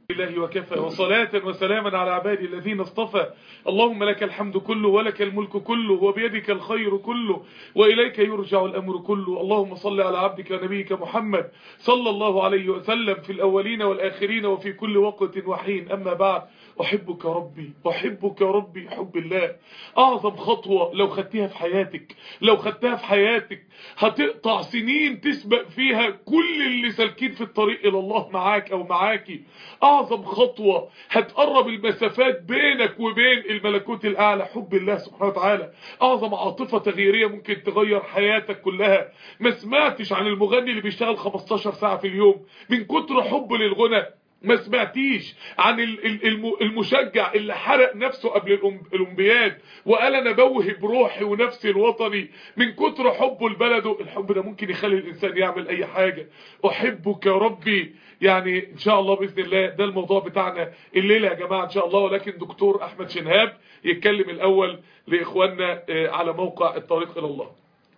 الله وكفى وصلاة وسلاما على عبادي الذين اصطفى اللهم لك الحمد كله ولك الملك كله وبيدك الخير كله وإليك يرجع الأمر كله اللهم صل على عبدك ونبيك محمد صلى الله عليه وسلم في الأولين والآخرين وفي كل وقت وحين أما بعد أحبك ربي أحبك ربي حب الله أعظم خطوة لو خدتها في حياتك لو خدتها في حياتك هتقطع سنين تسبق فيها كل اللي سالكين في الطريق إلى الله معاك أو معاكي أعظم خطوة هتقرب المسافات بينك وبين الملكوت الأعلى حب الله سبحانه وتعالى أعظم عاطفة تغييرية ممكن تغير حياتك كلها ما سمعتش عن المغني اللي بيشتغل 15 ساعة في اليوم من كتر حبه للغنى ما سمعتيش عن المشجع اللي حرق نفسه قبل الأولمبياد وقال انا بوهب روحي ونفسي الوطني من كتر حبه لبلده الحب ده ممكن يخلي الانسان يعمل اي حاجة احبك يا ربي يعني ان شاء الله باذن الله ده الموضوع بتاعنا الليله يا جماعه ان شاء الله ولكن دكتور احمد شنهاب يتكلم الاول لاخواننا على موقع الطريق الى الله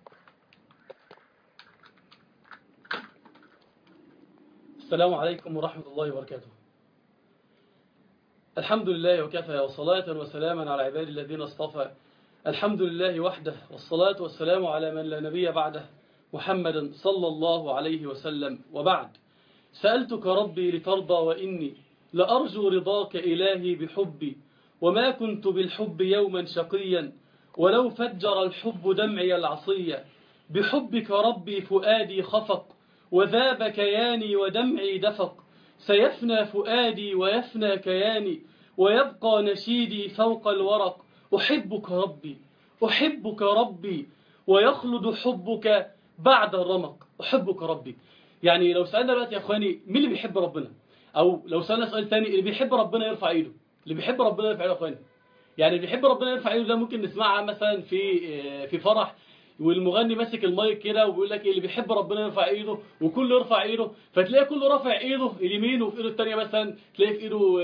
السلام عليكم ورحمة الله وبركاته الحمد لله وكفى وصلاة وسلاما على عباد الذين اصطفى الحمد لله وحده والصلاة والسلام على من لا نبي بعده محمدا صلى الله عليه وسلم وبعد سألتك ربي لترضى وإني لأرجو رضاك إلهي بحبي وما كنت بالحب يوما شقيا ولو فجر الحب دمعي العصية بحبك ربي فؤادي خفق وذاب كياني ودمعي دفق سيفنى فؤادي ويفنى كياني ويبقى نشيدي فوق الورق أحبك ربي أحبك ربي ويخلد حبك بعد الرمق أحبك ربي يعني لو سألنا دلوقتي يا أخواني مين اللي بيحب ربنا أو لو سألنا سؤال تاني اللي بيحب ربنا يرفع إيده اللي بيحب ربنا يرفع إيده يا أخواني يعني اللي بيحب ربنا يرفع إيده ده ممكن نسمعها مثلا في في فرح والمغني ماسك المايك كده وبيقول لك اللي بيحب ربنا يرفع ايده وكله يرفع ايده فتلاقي كله رافع ايده اليمين وفي ايده الثانيه مثلا تلاقي في ايده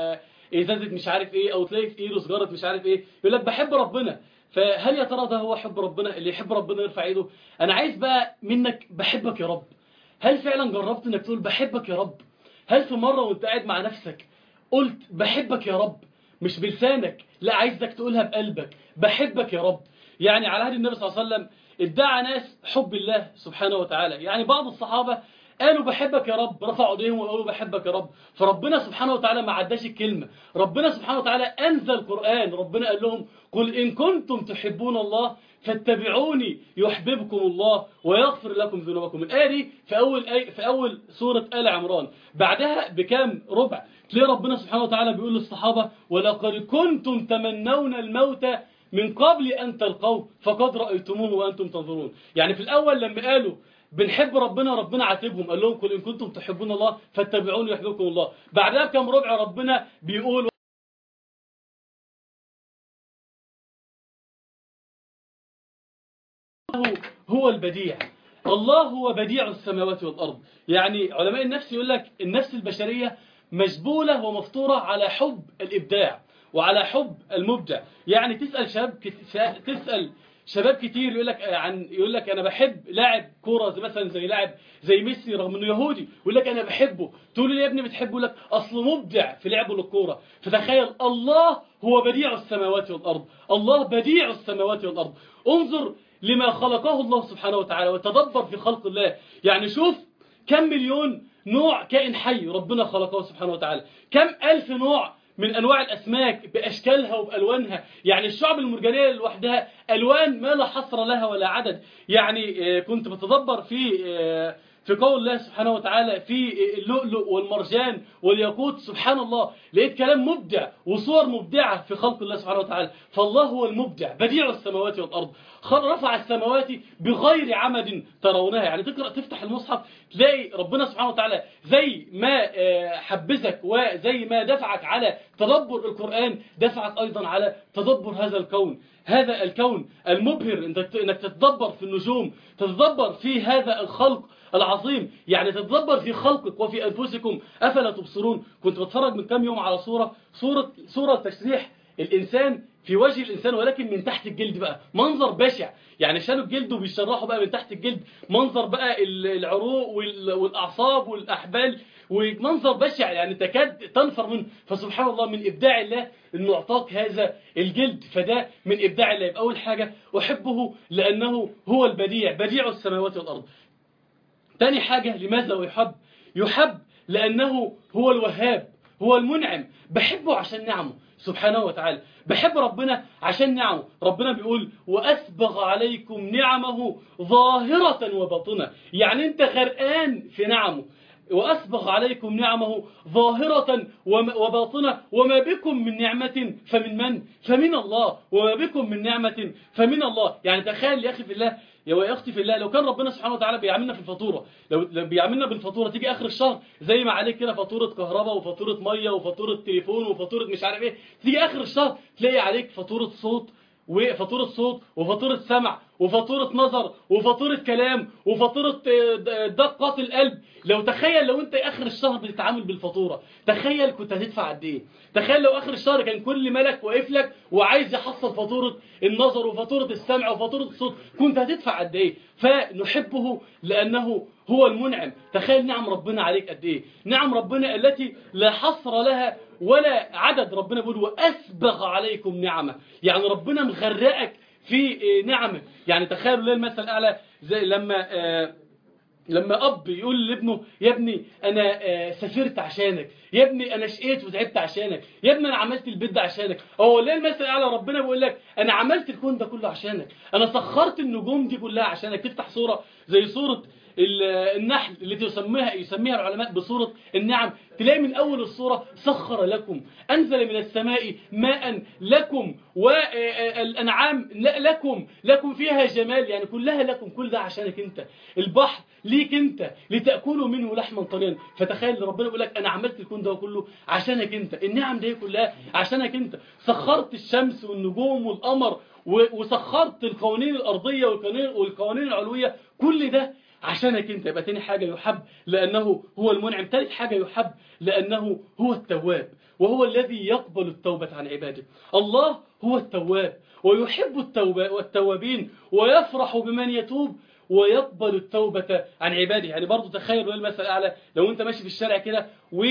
ازازه مش عارف ايه او تلاقي في ايده سجاره مش عارف ايه يقول لك بحب ربنا فهل يا ترى ده هو حب ربنا اللي يحب ربنا يرفع ايده انا عايز بقى منك بحبك يا رب هل فعلا جربت انك تقول بحبك يا رب هل في مره وانت قاعد مع نفسك قلت بحبك يا رب مش بلسانك لا عايزك تقولها بقلبك بحبك يا رب يعني على عهد النبي صلى الله عليه وسلم ادعى ناس حب الله سبحانه وتعالى يعني بعض الصحابة قالوا بحبك يا رب رفعوا ايديهم وقالوا بحبك يا رب فربنا سبحانه وتعالى ما عداش الكلمة ربنا سبحانه وتعالى أنزل القرآن ربنا قال لهم قل إن كنتم تحبون الله فاتبعوني يحببكم الله ويغفر لكم ذنوبكم الآية دي في أول, أي في أول سورة آل عمران بعدها بكام ربع تلاقي ربنا سبحانه وتعالى بيقول للصحابة ولقد كنتم تمنون الموت من قبل أن تلقوه فقد رأيتموه وأنتم تنظرون يعني في الأول لما قالوا بنحب ربنا ربنا عاتبهم قال لهم قل إن كنتم تحبون الله فاتبعوني يحببكم الله بعدها بكم ربع ربنا بيقول هو البديع الله هو بديع السماوات والأرض يعني علماء النفس يقول لك النفس البشرية مجبولة ومفطورة على حب الإبداع وعلى حب المبدع يعني تسأل شباب كت... تسأل شباب كتير يقول لك عن يقول لك انا بحب لاعب كوره زي مثلا زي لاعب زي ميسي رغم انه يهودي يقول لك انا بحبه تقول له يا ابني بتحبه يقول لك اصله مبدع في لعبه للكوره فتخيل الله هو بديع السماوات والارض الله بديع السماوات والارض انظر لما خلقه الله سبحانه وتعالى وتدبر في خلق الله يعني شوف كم مليون نوع كائن حي ربنا خلقه سبحانه وتعالى كم ألف نوع من أنواع الأسماك بأشكالها وبألوانها يعني الشعب المرجانية لوحدها ألوان ما لا حصر لها ولا عدد يعني كنت بتدبر في في قول الله سبحانه وتعالى في اللؤلؤ والمرجان والياقوت سبحان الله لقيت كلام مبدع وصور مبدعة في خلق الله سبحانه وتعالى فالله هو المبدع بديع السماوات والأرض رفع السماوات بغير عمد ترونها يعني تقرأ تفتح المصحف تلاقي ربنا سبحانه وتعالى زي ما حبسك وزي ما دفعك على تدبر القرآن دفعك أيضا على تدبر هذا الكون هذا الكون المبهر انك تتدبر في النجوم تتدبر في هذا الخلق العظيم يعني تتدبر في خلقك وفي أنفسكم أفلا تبصرون كنت بتفرج من كام يوم على صورة صورة صورة تشريح الإنسان في وجه الإنسان ولكن من تحت الجلد بقى منظر بشع يعني شالوا الجلد وبيشرحوا بقى من تحت الجلد منظر بقى العروق والأعصاب والأحبال ومنظر بشع يعني تكاد تنفر منه فسبحان الله من ابداع الله انه اعطاك هذا الجلد فده من ابداع الله يبقى اول حاجه احبه لانه هو البديع بديع السماوات والارض تاني حاجة لماذا هو يحب يحب لأنه هو الوهاب هو المنعم بحبه عشان نعمه سبحانه وتعالى بحب ربنا عشان نعمه ربنا بيقول وأسبغ عليكم نعمه ظاهرة وباطنة يعني انت غرقان في نعمه وأسبغ عليكم نعمه ظاهرة وم- وباطنة وما بكم من نعمة فمن من؟ فمن الله وما بكم من نعمة فمن الله يعني تخيل يا أخي في الله يا أختي في الله لو كان ربنا سبحانه وتعالى بيعاملنا في الفاتورة لو لو بيعاملنا بالفاتورة تيجي آخر الشهر زي ما عليك كده فاتورة كهرباء وفاتورة مية وفاتورة تليفون وفاتورة مش عارف ايه تيجي آخر الشهر تلاقي عليك فاتورة صوت وفاتورة صوت وفاتورة سمع وفاتورة نظر وفاتورة كلام وفاتورة آه، د- دقات القلب لو تخيل لو انت اخر الشهر بتتعامل بالفاتورة تخيل كنت هتدفع قد ايه تخيل لو اخر الشهر كان كل ملك واقف لك وعايز يحصل فاتورة النظر وفاتورة السمع وفاتورة الصوت كنت هتدفع قد ايه فنحبه لانه هو المنعم تخيل نعم ربنا عليك قد ايه نعم ربنا التي لا حصر لها ولا عدد ربنا بيقول واسبغ عليكم نعمه يعني ربنا مغرقك في آه، نعمه يعني تخيلوا ليه المثل الاعلى زي لما آه، لما اب يقول لابنه يا ابني انا آه، سافرت عشانك يا ابني انا شقيت وتعبت عشانك يا ابني انا عملت البيت ده عشانك هو ليه المثل الاعلى ربنا بيقول لك انا عملت الكون ده كله عشانك انا سخرت النجوم دي كلها عشانك تفتح صوره زي صوره ال- النحل التي يسميها يسميها العلماء بصورة النعم تلاقي من أول الصورة سخر لكم أنزل من السماء ماء لكم والأنعام لكم لكم فيها جمال يعني كلها لكم كل ده عشانك أنت البحر ليك أنت لتأكلوا منه لحما طريا فتخيل ربنا يقول لك أنا عملت الكون ده كله عشانك أنت النعم دي كلها عشانك أنت سخرت الشمس والنجوم والقمر و- وسخرت القوانين الأرضية والقوانين والقوانين العلوية كل ده عشانك انت يبقى تاني حاجة يحب لأنه هو المنعم تالت حاجة يحب لأنه هو التواب وهو الذي يقبل التوبة عن عباده الله هو التواب ويحب التوبة والتوابين ويفرح بمن يتوب ويقبل التوبة عن عباده يعني برضو تخيل المثل الأعلى لو أنت ماشي في الشارع كده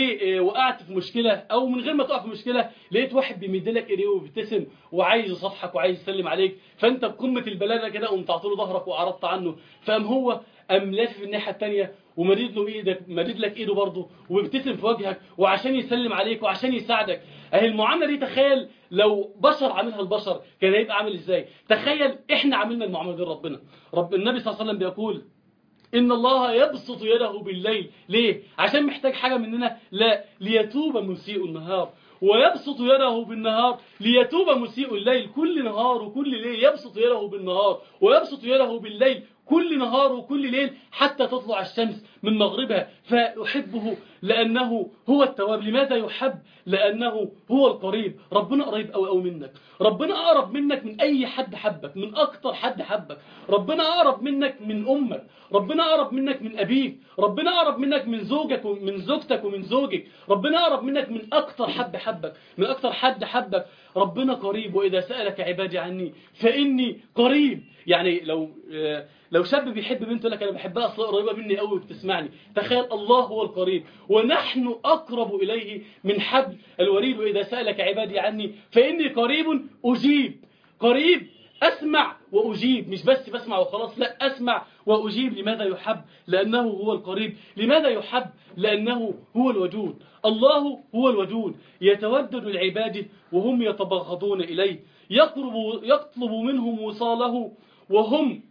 ووقعت في مشكلة أو من غير ما تقع في مشكلة لقيت واحد بيمد لك إيديه وبيبتسم وعايز يصافحك وعايز يسلم عليك فأنت بقمة البلادة كده قمت عطيله ظهرك وأعرضت عنه فقام هو قام لافف الناحية التانية ومديد له ايدك مديد لك ايده برضه وبيبتسم في وجهك وعشان يسلم عليك وعشان يساعدك اهي المعامله دي تخيل لو بشر عاملها البشر كان هيبقى عامل ازاي تخيل احنا عملنا المعامله دي لربنا رب النبي صلى الله عليه وسلم بيقول إن الله يبسط يده بالليل ليه؟ عشان محتاج حاجة مننا لا ليتوب مسيء النهار ويبسط يده بالنهار ليتوب مسيء الليل كل نهار وكل ليل يبسط يده بالنهار ويبسط يده بالليل كل نهار وكل ليل حتى تطلع الشمس من مغربها فأحبه لأنه هو التواب لماذا يحب لأنه هو القريب ربنا قريب أو أو منك ربنا أقرب منك من أي حد حبك من أكتر حد حبك ربنا أقرب منك من أمك ربنا أقرب منك من أبيك ربنا أقرب منك من زوجك ومن زوجتك ومن زوجك ربنا أقرب منك من أكتر حد حبك من أكتر حد حبك ربنا قريب وإذا سألك عبادي عني فإني قريب يعني لو لو شاب بيحب بنت يقول لك انا بحبها اصلا قريبه مني قوي وبتسمعني تخيل الله هو القريب ونحن اقرب اليه من حبل الوريد واذا سالك عبادي عني فاني قريب اجيب قريب اسمع واجيب مش بس بسمع وخلاص لا اسمع واجيب لماذا يحب لانه هو القريب لماذا يحب لانه هو الودود الله هو الودود يتودد العباد وهم يتبغضون اليه يقرب يطلب منهم وصاله وهم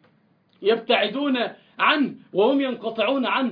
يبتعدون عنه وهم ينقطعون عنه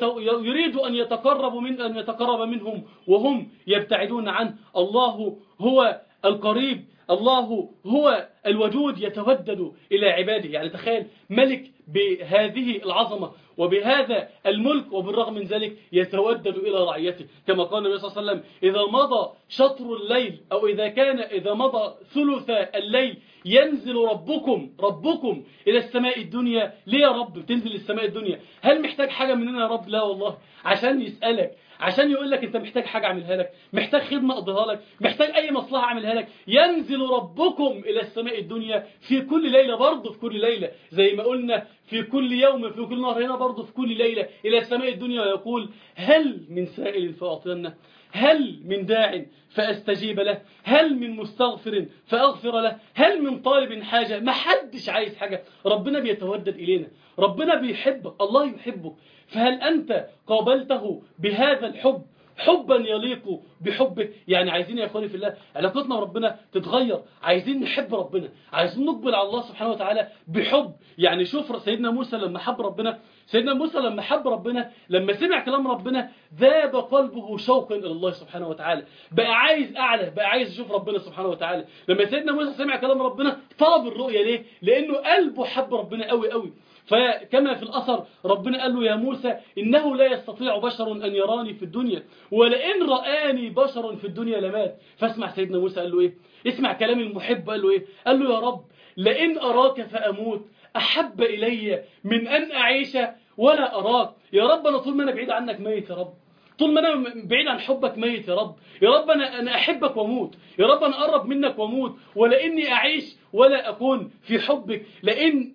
يريد أن يتقرب من أن يتقرب منهم وهم يبتعدون عنه الله هو القريب الله هو الودود يتودد إلى عباده يعني تخيل ملك بهذه العظمة وبهذا الملك وبالرغم من ذلك يتودد إلى رعيته كما قال النبي صلى الله عليه وسلم إذا مضى شطر الليل أو إذا كان إذا مضى ثلث الليل ينزل ربكم ربكم إلى السماء الدنيا ليه يا رب بتنزل السماء الدنيا هل محتاج حاجة مننا يا رب لا والله عشان يسألك عشان يقول لك انت محتاج حاجة اعملها لك محتاج خدمة اقضيها لك محتاج اي مصلحة اعملها لك ينزل ربكم الى السماء الدنيا في كل ليلة برضه في كل ليلة زي ما قلنا في كل يوم في كل نهار هنا برضه في كل ليلة إلى سماء الدنيا ويقول هل من سائل فأعطينه هل من داع فأستجيب له هل من مستغفر فأغفر له هل من طالب حاجة ما حدش عايز حاجة ربنا بيتودد إلينا ربنا بيحبك الله يحبك فهل أنت قابلته بهذا الحب حبا يليق بحبه يعني عايزين يا اخواني في الله علاقتنا بربنا تتغير عايزين نحب ربنا عايزين نقبل على الله سبحانه وتعالى بحب يعني شوف سيدنا موسى لما حب ربنا سيدنا موسى لما حب ربنا لما سمع كلام ربنا ذاب قلبه شوقا الى الله سبحانه وتعالى بقى عايز اعلى بقى عايز يشوف ربنا سبحانه وتعالى لما سيدنا موسى سمع كلام ربنا طلب الرؤيه ليه لانه قلبه حب ربنا قوي قوي فكما في الأثر ربنا قال له يا موسى إنه لا يستطيع بشر أن يراني في الدنيا ولئن رآني بشر في الدنيا لمات فاسمع سيدنا موسى قال له إيه اسمع كلام المحب قال له إيه قال له يا رب لئن أراك فأموت أحب إلي من أن أعيش ولا أراك يا رب أنا طول ما أنا بعيد عنك ميت يا رب طول ما انا بعيد عن حبك ميت يا رب يا رب انا انا احبك واموت يا رب انا اقرب منك واموت ولاني اعيش ولا اكون في حبك لان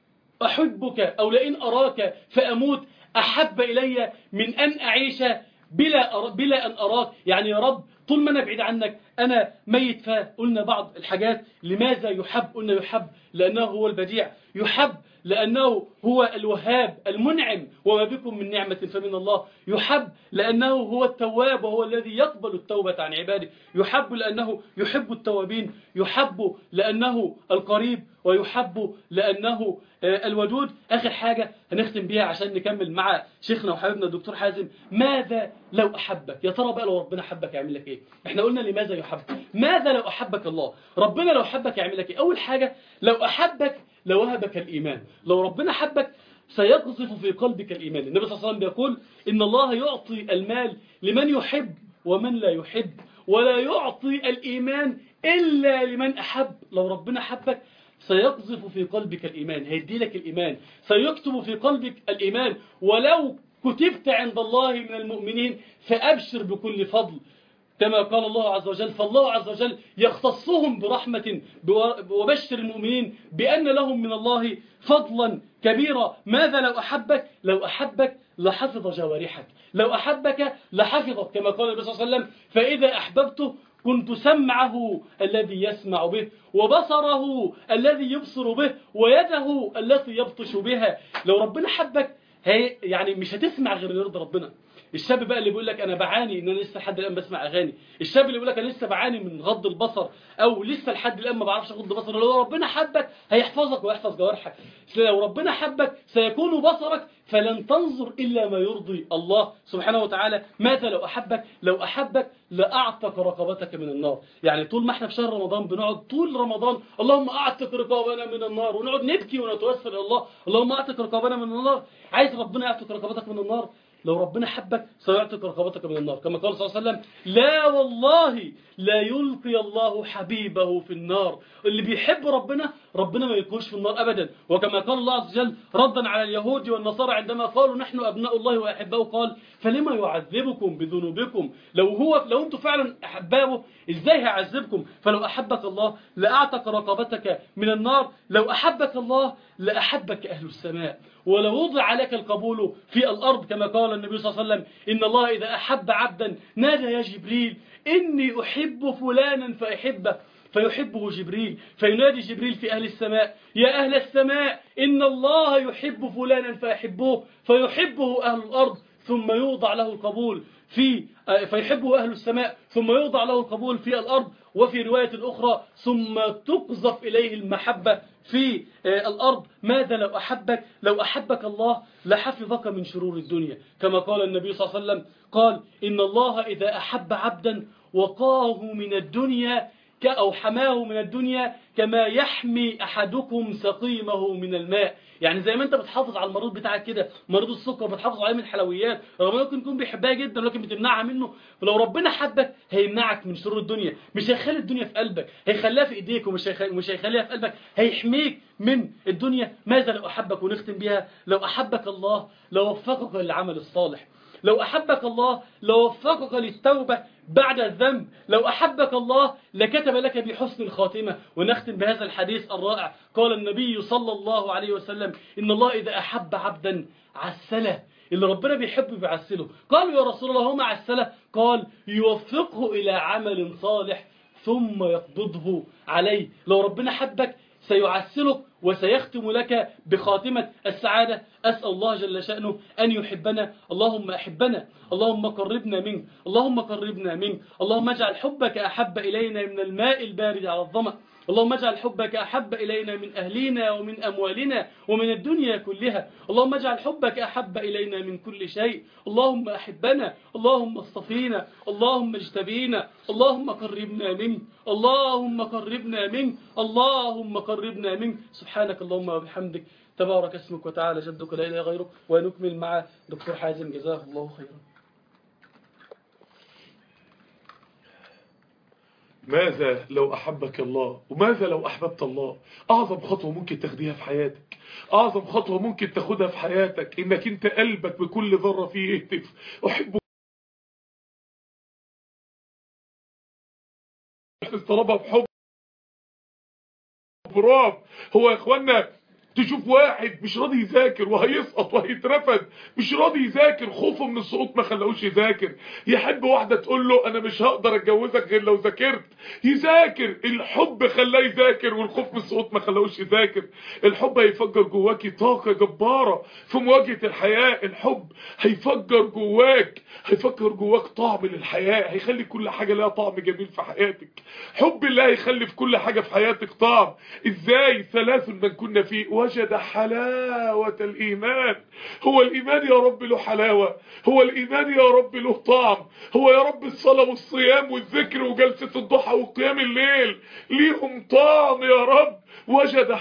أحبك أو لئن أراك فأموت أحب إلي من أن أعيش بلا, أر... بلا أن أراك يعني يا رب طول ما أنا بعيد عنك أنا ميت فقلنا بعض الحاجات لماذا يحب قلنا يحب لأنه هو البديع يحب لأنه هو الوهاب المنعم وما بكم من نعمة فمن الله يحب لأنه هو التواب وهو الذي يقبل التوبة عن عباده يحب لأنه يحب التوابين يحب لأنه القريب ويحب لأنه الودود آخر حاجة هنختم بيها عشان نكمل مع شيخنا وحبيبنا الدكتور حازم ماذا لو أحبك يا ترى بقى لو ربنا حبك يعمل لك إيه احنا قلنا لماذا يحب ماذا لو أحبك الله ربنا لو حبك يعمل لك إيه أول حاجة لو أحبك لوهبك الإيمان لو ربنا حبك سيقذف في قلبك الإيمان النبي صلى الله عليه وسلم بيقول إن الله يعطي المال لمن يحب ومن لا يحب ولا يعطي الإيمان إلا لمن أحب لو ربنا حبك سيقذف في قلبك الإيمان هيدي لك الإيمان سيكتب في قلبك الإيمان ولو كتبت عند الله من المؤمنين فأبشر بكل فضل كما قال الله عز وجل فالله عز وجل يختصهم برحمة وبشر المؤمنين بأن لهم من الله فضلا كبيرا ماذا لو أحبك لو أحبك لحفظ جوارحك لو أحبك لحفظك كما قال النبي صلى الله عليه وسلم فإذا أحببته كنت سمعه الذي يسمع به وبصره الذي يبصر به ويده التي يبطش بها لو ربنا حبك هي يعني مش هتسمع غير يرضي ربنا الشاب بقى اللي بيقول لك انا بعاني ان انا لسه لحد الان بسمع اغاني الشاب اللي بيقول لك انا لسه بعاني من غض البصر او لسه لحد الان ما بعرفش اغض بصر لو ربنا حبك هيحفظك ويحفظ جوارحك لو ربنا حبك سيكون بصرك فلن تنظر الا ما يرضي الله سبحانه وتعالى ماذا لو احبك لو احبك لاعتق رقبتك من النار يعني طول ما احنا في شهر رمضان بنقعد طول رمضان اللهم اعتق رقابنا من النار ونقعد نبكي ونتوسل الى الله اللهم اعتق رقابنا من النار عايز ربنا يعتق رقبتك من النار لو ربنا حبك سيعتق رقبتك من النار كما قال صلى الله عليه وسلم لا والله لا يلقي الله حبيبه في النار اللي بيحب ربنا ربنا ما يلقوش في النار أبدا وكما قال الله عز وجل ردا على اليهود والنصارى عندما قالوا نحن أبناء الله وأحباؤه قال فلما يعذبكم بذنوبكم لو هو لو أنتم فعلا أحبابه إزاي هيعذبكم فلو أحبك الله لأعتق رقبتك من النار لو أحبك الله لأحبك أهل السماء ولو وضع عليك القبول في الأرض كما قال النبي صلى الله عليه وسلم إن الله إذا أحب عبدا نادى يا جبريل إني أحب فلانا فأحبه فيحبه جبريل فينادي جبريل في أهل السماء يا أهل السماء إن الله يحب فلانا فأحبوه فيحبه أهل الأرض ثم يوضع له القبول في فيحبه أهل السماء ثم يوضع له القبول في الأرض وفي رواية أخرى ثم تقذف إليه المحبة في الأرض ماذا لو أحبك لو أحبك الله لحفظك من شرور الدنيا كما قال النبي صلى الله عليه وسلم قال إن الله إذا أحب عبدا وقاه من الدنيا أو حماه من الدنيا كما يحمي أحدكم سقيمه من الماء يعني زي ما انت بتحافظ على المريض بتاعك كده مريض السكر بتحافظ عليه من الحلويات رغم ممكن يكون بيحبها جدا لكن بتمنعها منه ولو ربنا حبك هيمنعك من شرور الدنيا مش هيخلي الدنيا في قلبك هيخليها في ايديك ومش مش هيخليها في قلبك هيحميك من الدنيا ماذا لو احبك ونختم بها لو احبك الله لو وفقك للعمل الصالح لو أحبك الله لوفقك للتوبة بعد الذنب لو أحبك الله لكتب لك بحسن الخاتمة ونختم بهذا الحديث الرائع قال النبي صلى الله عليه وسلم إن الله إذا أحب عبدا عسله اللي ربنا بيحبه بيعسله قالوا يا رسول الله هو عسله قال يوفقه إلى عمل صالح ثم يقبضه عليه لو ربنا حبك سيعسلك وسيختم لك بخاتمة السعادة أسأل الله جل شأنه أن يحبنا اللهم أحبنا اللهم قربنا منك اللهم قربنا منك اللهم اجعل حبك أحب إلينا من الماء البارد على الظمأ اللهم اجعل حبك أحب إلينا من أهلنا ومن أموالنا ومن الدنيا كلها اللهم اجعل حبك أحب إلينا من كل شيء اللهم أحبنا اللهم اصطفينا اللهم اجتبينا اللهم قربنا منك اللهم قربنا منك اللهم قربنا منك سبحانك اللهم وبحمدك تبارك اسمك وتعالى جدك لا إله غيرك ونكمل مع دكتور حازم جزاه الله خيرا ماذا لو أحبك الله وماذا لو أحببت الله أعظم خطوة ممكن تاخديها في حياتك أعظم خطوة ممكن تاخدها في حياتك إنك أنت قلبك بكل ذرة فيه يهتف أحب استرابها بحب براب هو يا اخوانا تشوف واحد مش راضي يذاكر وهيسقط وهيترفد مش راضي يذاكر خوفه من السقوط ما خلاهوش يذاكر يحب واحده تقول له انا مش هقدر اتجوزك غير لو ذاكرت يذاكر الحب خلاه يذاكر والخوف من السقوط ما خلاهوش يذاكر الحب هيفجر جواكي طاقه جباره في مواجهه الحياه الحب هيفجر جواك هيفجر جواك طعم للحياه هيخلي كل حاجه لها طعم جميل في حياتك حب الله هيخلي في كل حاجه في حياتك طعم ازاي ثلاث من كنا فيه وجد حلاوة الإيمان هو الإيمان يا رب له حلاوة هو الإيمان يا رب له طعم هو يا رب الصلاة والصيام والذكر وجلسة الضحى وقيام الليل ليهم طعم يا رب وجد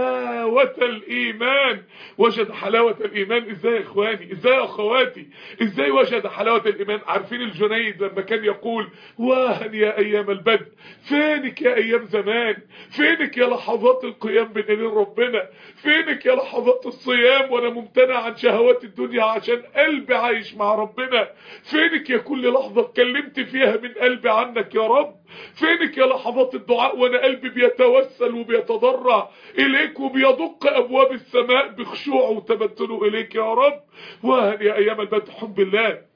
حلاوة الإيمان وجد حلاوة الإيمان إزاي يا إخواني إزاي يا أخواتي إزاي وجد حلاوة الإيمان عارفين الجنيد لما كان يقول واهن يا أيام البدء فينك يا أيام زمان فينك يا لحظات القيام بين ايدين ربنا فينك يا لحظات الصيام وانا ممتنع عن شهوات الدنيا عشان قلبي عايش مع ربنا فينك يا كل لحظة اتكلمت فيها من قلبي عنك يا رب فينك يا لحظات الدعاء وانا قلبي بيتوسل وبيتضرع اليك وبيدق ابواب السماء بخشوع وتبتله اليك يا رب وهل يا ايام البدء حب الله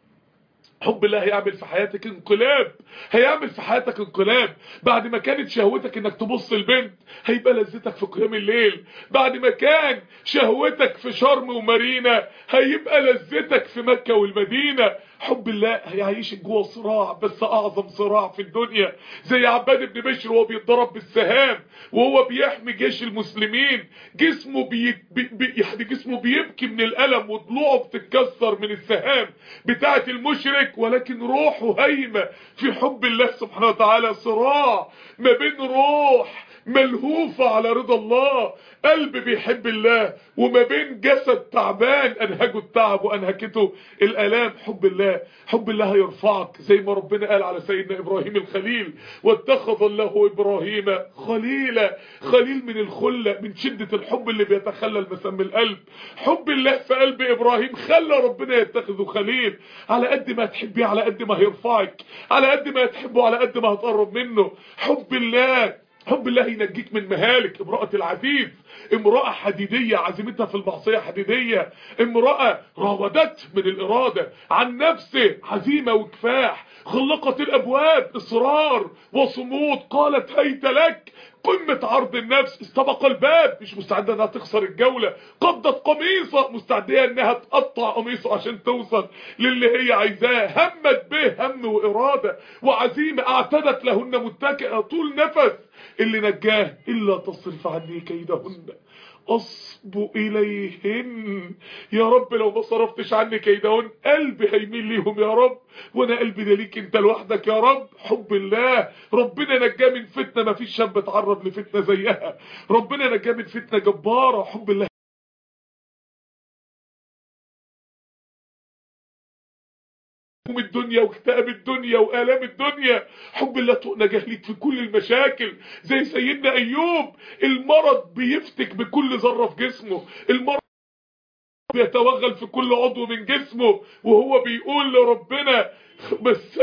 حب الله هيعمل في حياتك انقلاب هيعمل في حياتك انقلاب بعد ما كانت شهوتك انك تبص البنت هيبقى لذتك في قيام الليل بعد ما كان شهوتك في شرم ومارينا هيبقى لذتك في مكة والمدينة حب الله هيعيشك جوه صراع بس اعظم صراع في الدنيا زي عباد بن بشر وهو بيتضرب بالسهام وهو بيحمي جيش المسلمين جسمه بي بي بي يعني جسمه بيبكي من الالم وضلوعه بتتكسر من السهام بتاعه المشرك ولكن روحه هايمه في حب الله سبحانه وتعالى صراع ما بين روح ملهوفة على رضا الله قلب بيحب الله وما بين جسد تعبان أنهجه التعب وأنهكته الآلام حب الله حب الله هيرفعك زي ما ربنا قال على سيدنا إبراهيم الخليل واتخذ الله إبراهيم خليلا خليل من الخلة من شدة الحب اللي بيتخلل مسام القلب حب الله في قلب إبراهيم خلى ربنا يتخذه خليل على قد ما تحبيه على قد ما هيرفعك على قد ما تحبه على قد ما هتقرب منه حب الله حب الله ينجيك من مهالك امرأة العزيز امرأة حديدية عزيمتها في المعصية حديدية امرأة راودته من الإرادة عن نفسه عزيمة وكفاح خلقت الأبواب إصرار وصمود قالت هيت لك قمة عرض النفس استبق الباب مش مستعدة انها تخسر الجولة قضت قميصة مستعدة انها تقطع قميصه عشان توصل للي هي عايزاه همت به هم وإرادة وعزيمة اعتدت لهن متكئة طول نفس اللي نجاه إلا تصرف عني كيدهن أصب إليهن يا رب لو ما صرفتش عني كيدهن قلبي هيميل ليهم يا رب وانا قلبي ده ليك انت لوحدك يا رب حب الله ربنا نجاه من فتنة ما فيش شاب اتعرض لفتنة زيها ربنا نجاه من فتنة جبارة حب الله هموم الدنيا واكتئاب الدنيا وآلام الدنيا حب الله نجاه ليك في كل المشاكل زي سيدنا أيوب المرض بيفتك بكل ذرة في جسمه المرض بيتوغل في كل عضو من جسمه وهو بيقول لربنا بس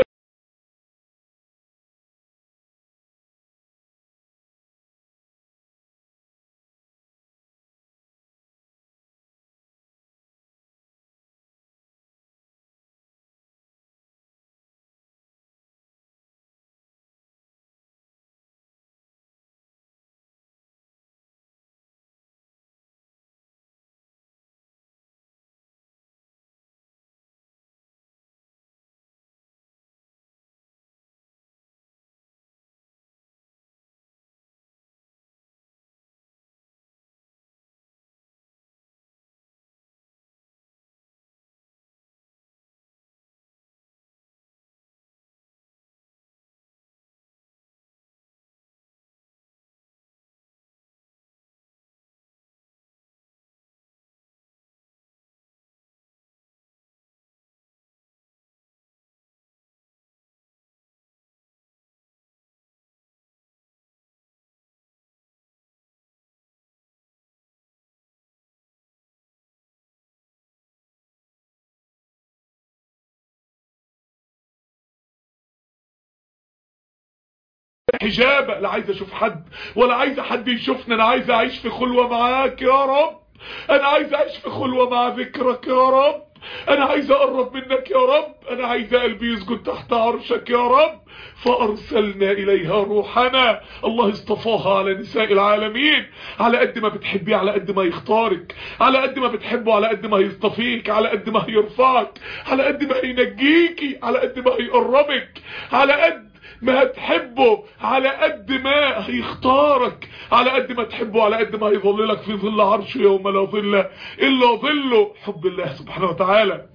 حجابة لا عايز اشوف حد ولا عايز حد يشوفني انا عايز اعيش في خلوة معاك يا رب انا عايز اعيش في خلوة مع ذكرك يا رب انا عايز اقرب منك يا رب انا عايز قلبي يسجد تحت عرشك يا رب فارسلنا اليها روحنا الله اصطفاها على نساء العالمين على قد ما بتحبيه على قد ما يختارك على قد ما بتحبه على قد ما هيصطفيك على قد ما هيرفعك على قد ما هينجيكي على قد ما هيقربك على قد ما هتحبه على قد ما هيختارك على قد ما تحبه على قد ما هيظللك في ظل عرشه يوم لا ظل إلا ظله حب الله سبحانه وتعالى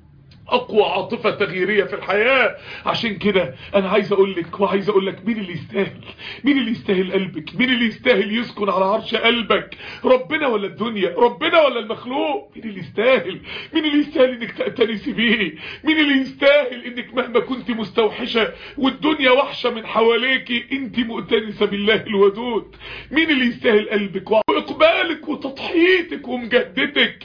اقوى عاطفة تغييرية في الحياة عشان كده انا عايز اقول لك وعايز اقول لك مين اللي يستاهل مين اللي يستاهل قلبك مين اللي يستاهل يسكن على عرش قلبك ربنا ولا الدنيا ربنا ولا المخلوق مين اللي يستاهل مين اللي يستاهل انك تأتنسي بيه مين اللي يستاهل انك مهما كنت مستوحشة والدنيا وحشة من حواليكي انت مؤتنسة بالله الودود مين اللي يستاهل قلبك واقبالك وتضحيتك ومجهدتك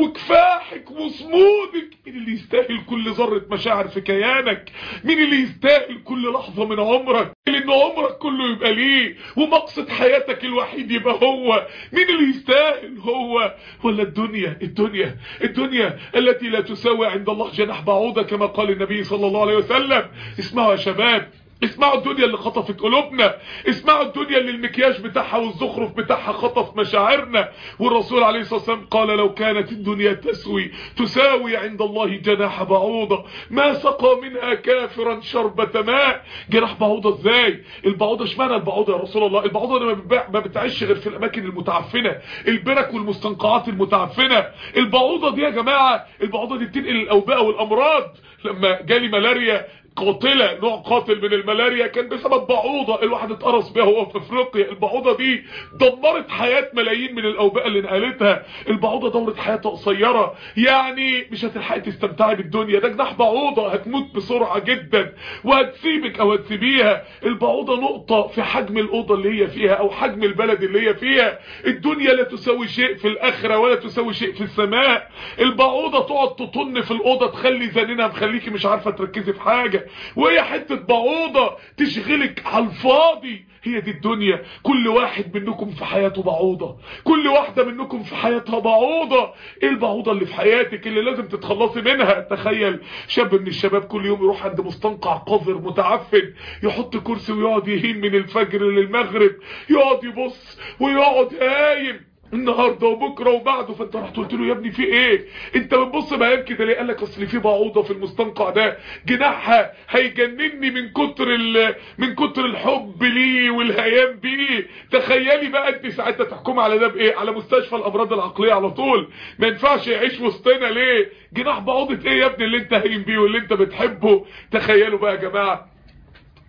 وكفاحك وصمودك مين اللي يستاهل كل ذرة مشاعر في كيانك مين اللي يستاهل كل لحظة من عمرك لان عمرك كله يبقى ليه ومقصد حياتك الوحيد يبقى هو مين اللي يستاهل هو ولا الدنيا الدنيا الدنيا التي لا تساوي عند الله جناح بعوضة كما قال النبي صلى الله عليه وسلم اسمعوا يا شباب اسمعوا الدنيا اللي خطفت قلوبنا اسمعوا الدنيا اللي المكياج بتاعها والزخرف بتاعها خطف مشاعرنا والرسول عليه الصلاة والسلام قال لو كانت الدنيا تسوي تساوي عند الله جناح بعوضة ما سقى منها كافرا شربة ماء جناح بعوضة ازاي البعوضة اشمعنى البعوضة يا رسول الله البعوضة ما, بتباع ما بتعيش غير في الاماكن المتعفنة البرك والمستنقعات المتعفنة البعوضة دي يا جماعة البعوضة دي بتنقل الاوبئة والامراض لما جالي ملاريا قاتلة نوع قاتل من الملاريا كان بسبب بعوضة الواحد اتقرص بيها وهو في افريقيا البعوضة دي دمرت حياة ملايين من الاوبئة اللي نقلتها البعوضة دورة حياتها قصيرة يعني مش هتلحقي تستمتعي بالدنيا ده جناح بعوضة هتموت بسرعة جدا وهتسيبك او هتسيبيها البعوضة نقطة في حجم الاوضة اللي هي فيها او حجم البلد اللي هي فيها الدنيا لا تساوي شيء في الاخرة ولا تساوي شيء في السماء البعوضة تقعد تطن في الاوضة تخلي زنينها مخليكي مش عارفة تركزي في حاجة وهي حتة بعوضة تشغلك على الفاضي هي دي الدنيا كل واحد منكم في حياته بعوضة كل واحدة منكم في حياتها بعوضة ايه البعوضة اللي في حياتك اللي لازم تتخلصي منها تخيل شاب من الشباب كل يوم يروح عند مستنقع قذر متعفن يحط كرسي ويقعد يهين من الفجر للمغرب يقعد يبص ويقعد هايم النهارده وبكره وبعده فانت رحت قلت له يا ابني في ايه انت بتبص بهام كده ليه قال لك اصل في بعوضه في المستنقع ده جناحها هيجنني من كتر من كتر الحب ليه والهيام بيه تخيلي بقى انت ساعتها تحكم على ده بايه على مستشفى الامراض العقليه على طول ما ينفعش يعيش وسطنا ليه جناح بعوضه ايه يا ابني اللي انت هايم بيه واللي انت بتحبه تخيلوا بقى يا جماعه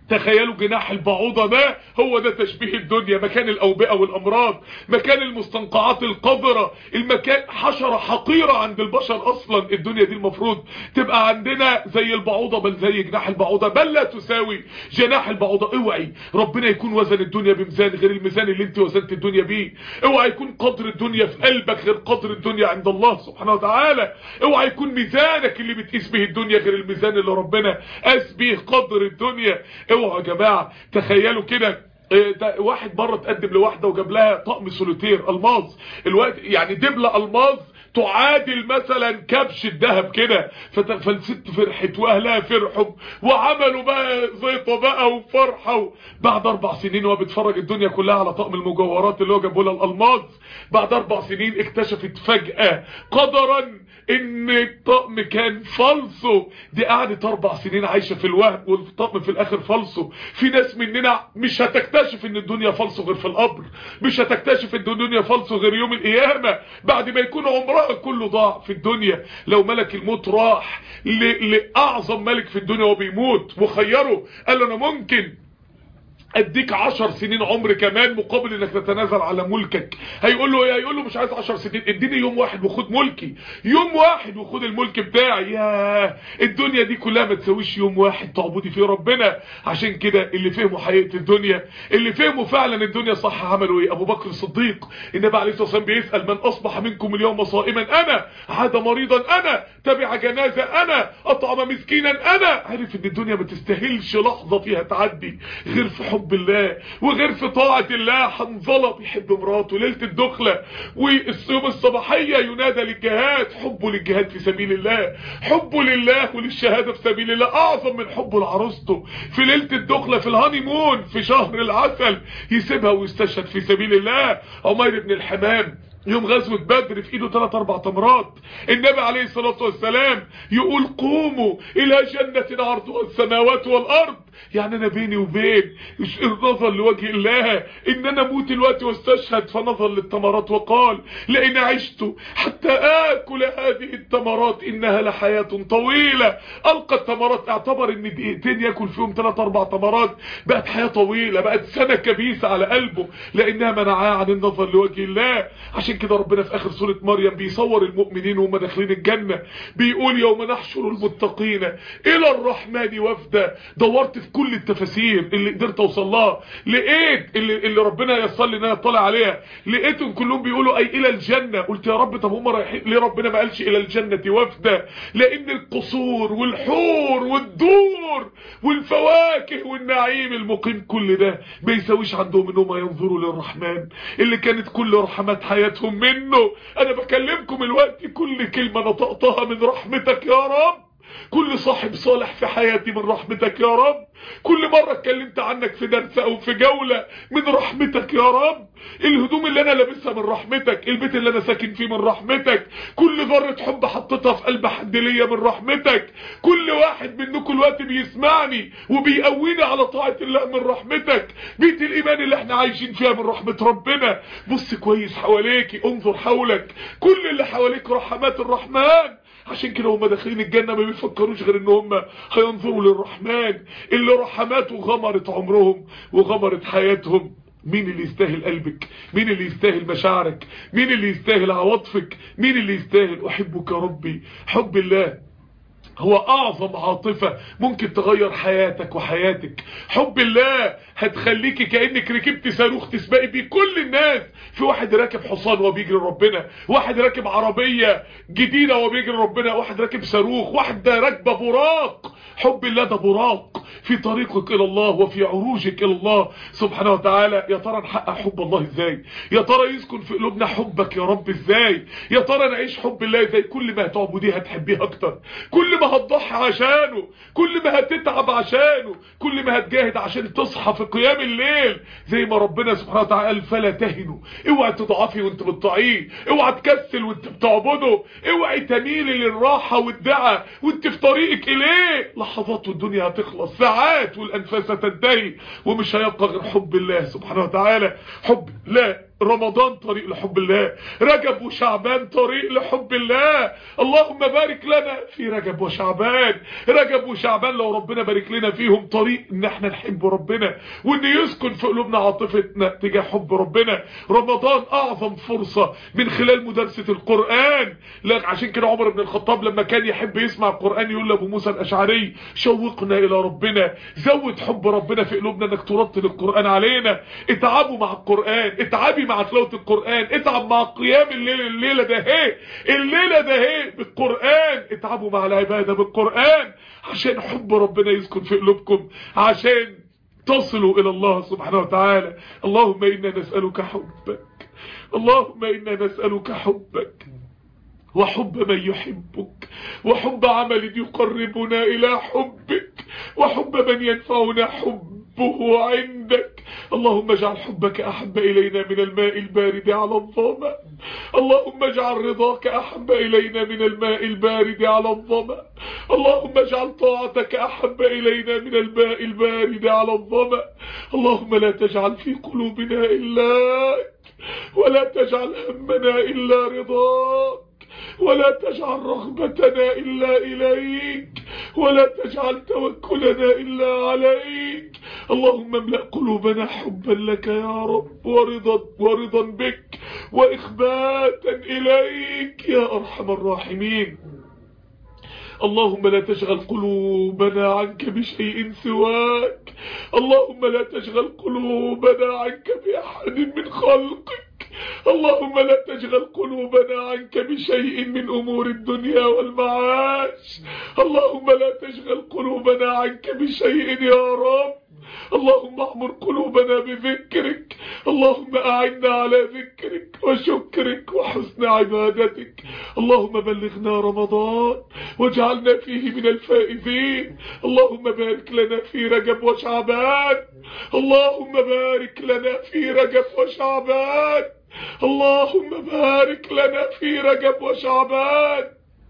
تخيلوا جناح البعوضة ده هو ده تشبيه الدنيا مكان الأوبئة والأمراض مكان المستنقعات القذرة المكان حشرة حقيرة عند البشر أصلا الدنيا دي المفروض تبقى عندنا زي البعوضة بل زي جناح البعوضة بل لا تساوي جناح البعوضة اوعي ربنا يكون وزن الدنيا بميزان غير الميزان اللي انت وزنت الدنيا بيه اوعي يكون قدر الدنيا في قلبك غير قدر الدنيا عند الله سبحانه وتعالى اوعي يكون ميزانك اللي بتقيس به الدنيا غير الميزان اللي ربنا قاس به قدر الدنيا اوعوا يا جماعه تخيلوا كده واحد بره تقدم لواحده وجاب لها طقم سوليتير الماظ الوقت يعني دبله الماظ تعادل مثلا كبش الذهب كده فالست فرحت واهلها فرحوا وعملوا بقى زيطه بقى وفرحه بعد اربع سنين وهو بيتفرج الدنيا كلها على طقم المجوهرات اللي هو جابه لها الالماظ بعد اربع سنين اكتشفت فجاه قدرا ان الطقم كان فالصو دي قعدت اربع سنين عايشه في الوهم والطقم في الاخر فالصو في ناس مننا مش هتكتشف ان الدنيا فالصو غير في القبر مش هتكتشف ان الدنيا فالصو غير يوم القيامه بعد ما يكون عمرها كله ضاع في الدنيا لو ملك الموت راح لاعظم ملك في الدنيا وبيموت وخيره قال له انا ممكن اديك عشر سنين عمر كمان مقابل انك تتنازل على ملكك هيقول له ايه هيقول له مش عايز عشر سنين اديني يوم واحد وخد ملكي يوم واحد وخد الملك بتاعي يا الدنيا دي كلها ما تسويش يوم واحد تعبدي فيه ربنا عشان كده اللي فهموا حقيقه الدنيا اللي فهموا فعلا الدنيا صح عملوا ايه ابو بكر الصديق النبي عليه الصلاه والسلام بيسال من اصبح منكم اليوم صائما انا عاد مريضا انا تبع جنازه انا اطعم مسكينا انا عرف ان الدنيا ما تستاهلش لحظه فيها تعدي غير في حب حب الله وغير في طاعة الله حنظلة بيحب مراته ليلة الدخلة والصيام الصباحية ينادى للجهاد حبه للجهاد في سبيل الله حبه لله وللشهادة في سبيل الله أعظم من حبه لعروسته في ليلة الدخلة في الهانيمون في شهر العسل يسيبها ويستشهد في سبيل الله عمير بن الحمام يوم غزوة بدر في ايده ثلاث اربع تمرات النبي عليه الصلاة والسلام يقول قوموا الى جنة عرضها السماوات والارض يعني انا بيني وبين النظر لوجه الله ان انا اموت الوقت واستشهد فنظر للتمرات وقال لئن عشت حتى اكل هذه التمرات انها لحياة طويلة القى التمرات اعتبر ان دقيقتين ياكل فيهم ثلاث اربع تمرات بقت حياة طويلة بقت سنة كبيسة على قلبه لانها منعاه عن النظر لوجه الله عشان كده ربنا في اخر سورة مريم بيصور المؤمنين وهم داخلين الجنة بيقول يوم نحشر المتقين الى الرحمن وفدا دورت في كل التفاسير اللي قدرت اوصل لها لقيت اللي, اللي ربنا يصل لي ان انا اطلع عليها لقيتهم كلهم بيقولوا اي الى الجنة قلت يا رب طب هم رايحين ليه ربنا ما قالش الى الجنة وفدا لان القصور والحور والدور والفواكه والنعيم المقيم كل ده ما يساويش عندهم انهم ينظروا للرحمن اللي كانت كل رحمات حياتهم منه انا بكلمكم الوقت كل كلمة نطقتها من رحمتك يا رب كل صاحب صالح في حياتي من رحمتك يا رب كل مرة اتكلمت عنك في درس او في جولة من رحمتك يا رب الهدوم اللي انا لابسها من رحمتك البيت اللي انا ساكن فيه من رحمتك كل ذرة حب حطيتها في قلب حد ليا من رحمتك كل واحد منكم الوقت بيسمعني وبيقويني على طاعة الله من رحمتك بيت الايمان اللي احنا عايشين فيها من رحمة ربنا بص كويس حواليكي انظر حولك كل اللي حواليك رحمات الرحمن عشان كده هم داخلين الجنة ما بيفكروش غير ان هم هينظروا للرحمن اللي رحماته غمرت عمرهم وغمرت حياتهم مين اللي يستاهل قلبك مين اللي يستاهل مشاعرك مين اللي يستاهل عواطفك مين اللي يستاهل احبك يا ربي حب الله هو اعظم عاطفة ممكن تغير حياتك وحياتك حب الله هتخليكي كأنك ركبت صاروخ تسبقي بيه كل الناس في واحد راكب حصان وهو بيجري ربنا واحد راكب عربية جديدة وهو بيجري ربنا واحد راكب صاروخ واحد راكبة براق حب الله ده براق في طريقك الى الله وفي عروجك الى الله سبحانه وتعالى يا ترى نحقق حب الله ازاي يا ترى يسكن في قلوبنا حبك يا رب ازاي يا ترى نعيش حب الله ازاي كل ما هتعبديه هتحبيه اكتر كل ما هتضحي عشانه كل ما هتتعب عشانه كل ما هتجاهد عشان تصحى في قيام الليل زي ما ربنا سبحانه وتعالى قال فلا تهنوا اوعى تضعفي وانت بتطيعيه اوعى تكسل وانت بتعبده اوعى تميلي للراحة والدعاء وانت في طريقك اليه لحظات والدنيا هتخلص ساعات والانفاس هتنتهي ومش هيبقى غير حب الله سبحانه وتعالى حب لا رمضان طريق لحب الله رجب وشعبان طريق لحب الله اللهم بارك لنا في رجب وشعبان رجب وشعبان لو ربنا بارك لنا فيهم طريق ان احنا نحب ربنا وان يسكن في قلوبنا عاطفتنا تجاه حب ربنا رمضان اعظم فرصة من خلال مدرسة القرآن لك عشان كده عمر بن الخطاب لما كان يحب يسمع القرآن يقول لابو موسى الاشعري شوقنا الى ربنا زود حب ربنا في قلوبنا انك ترتل القرآن علينا اتعبوا مع القرآن اتعبي مع تلاوة القرآن اتعب مع قيام الليل الليلة ده هي الليلة ده هي بالقرآن اتعبوا مع العبادة بالقرآن عشان حب ربنا يسكن في قلوبكم عشان تصلوا الى الله سبحانه وتعالى اللهم انا نسألك حبك اللهم انا نسألك حبك وحب من يحبك وحب عمل يقربنا الى حبك وحب من ينفعنا حبه عندك اللهم اجعل حبك احب الينا من الماء البارد على الظما اللهم اجعل رضاك احب الينا من الماء البارد على الظما اللهم اجعل طاعتك احب الينا من الماء البارد على الظما اللهم لا تجعل في قلوبنا الا ولا تجعل همنا الا رضاك ولا تجعل رغبتنا إلا إليك ولا تجعل توكلنا إلا عليك اللهم املأ قلوبنا حبا لك يا رب ورضا, ورضا بك وإخباتا إليك يا أرحم الراحمين اللهم لا تشغل قلوبنا عنك بشيء سواك اللهم لا تشغل قلوبنا عنك بأحد من خلقك اللهم لا تشغل قلوبنا عنك بشيء من أمور الدنيا والمعاش اللهم لا تشغل قلوبنا عنك بشيء يا رب اللهم اعمر قلوبنا بذكرك اللهم أعنا على ذكرك وشكرك وحسن عبادتك اللهم بلغنا رمضان واجعلنا فيه من الفائزين اللهم بارك لنا في رجب وشعبان اللهم بارك لنا في رجب وشعبان اللهم بارك لنا في رجب وشعبان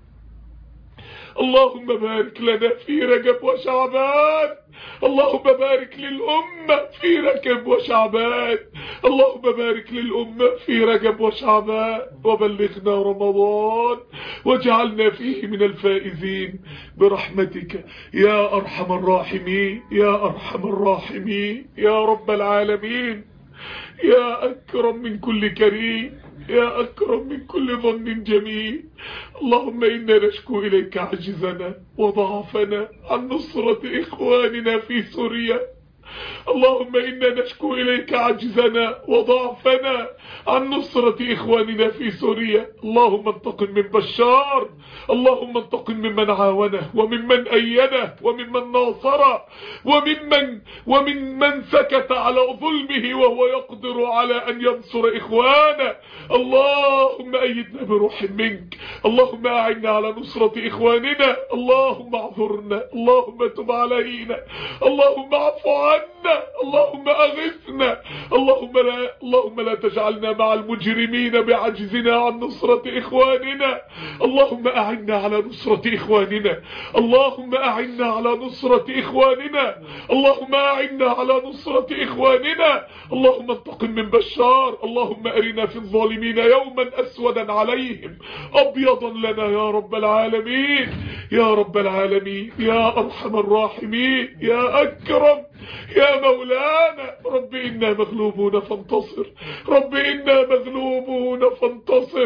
اللهم بارك لنا في رجب وشعبان اللهم بارك للأمة في رجب وشعبان اللهم بارك للأمة في رجب وشعبان وبلغنا رمضان واجعلنا فيه من الفائزين برحمتك يا أرحم الراحمين يا أرحم الراحمين يا رب العالمين يا أكرم من كل كريم يا أكرم من كل ظن جميل اللهم إنا نشكو إليك عجزنا وضعفنا عن نصرة إخواننا في سوريا اللهم إنا نشكو إليك عجزنا وضعفنا عن نصرة إخواننا في سوريا اللهم انتقم من بشار اللهم انتقم ممن عاونه وممن أيده وممن ناصره وممن وممن سكت على ظلمه وهو يقدر على أن ينصر إخوانه اللهم أيدنا بروح منك اللهم أعنا على نصرة إخواننا اللهم اعذرنا اللهم تب علينا اللهم اعف عنا اللهم أغثنا اللهم لا, اللهم لا تجعلنا مع المجرمين بعجزنا عن نصرة إخواننا اللهم أعنا على نصرة إخواننا اللهم أعنا على نصرة إخواننا اللهم أعنا على نصرة إخواننا اللهم انتقم من بشار اللهم أرنا في الظالمين يوما أسودا عليهم أبيضا لنا يا رب العالمين يا رب العالمين يا أرحم الراحمين يا أكرم يا مولانا رب إنا مغلوبون فانتصر رب إنا مغلوبون فانتصر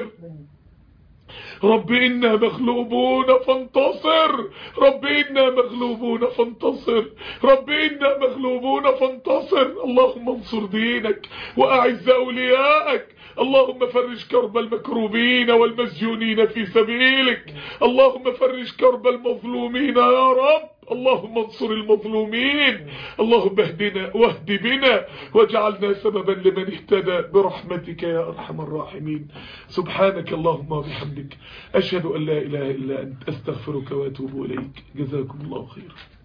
رب إنا مغلوبون فانتصر رب إنا مغلوبون فانتصر رب إنا مغلوبون فانتصر اللهم انصر دينك وأعز أولياءك اللهم فرج كرب المكروبين والمسجونين في سبيلك اللهم فرج كرب المظلومين يا رب اللهم انصر المظلومين اللهم اهدنا واهد بنا واجعلنا سببا لمن اهتدى برحمتك يا أرحم الراحمين سبحانك اللهم وبحمدك أشهد أن لا إله إلا أنت أستغفرك وأتوب إليك جزاكم الله خيرا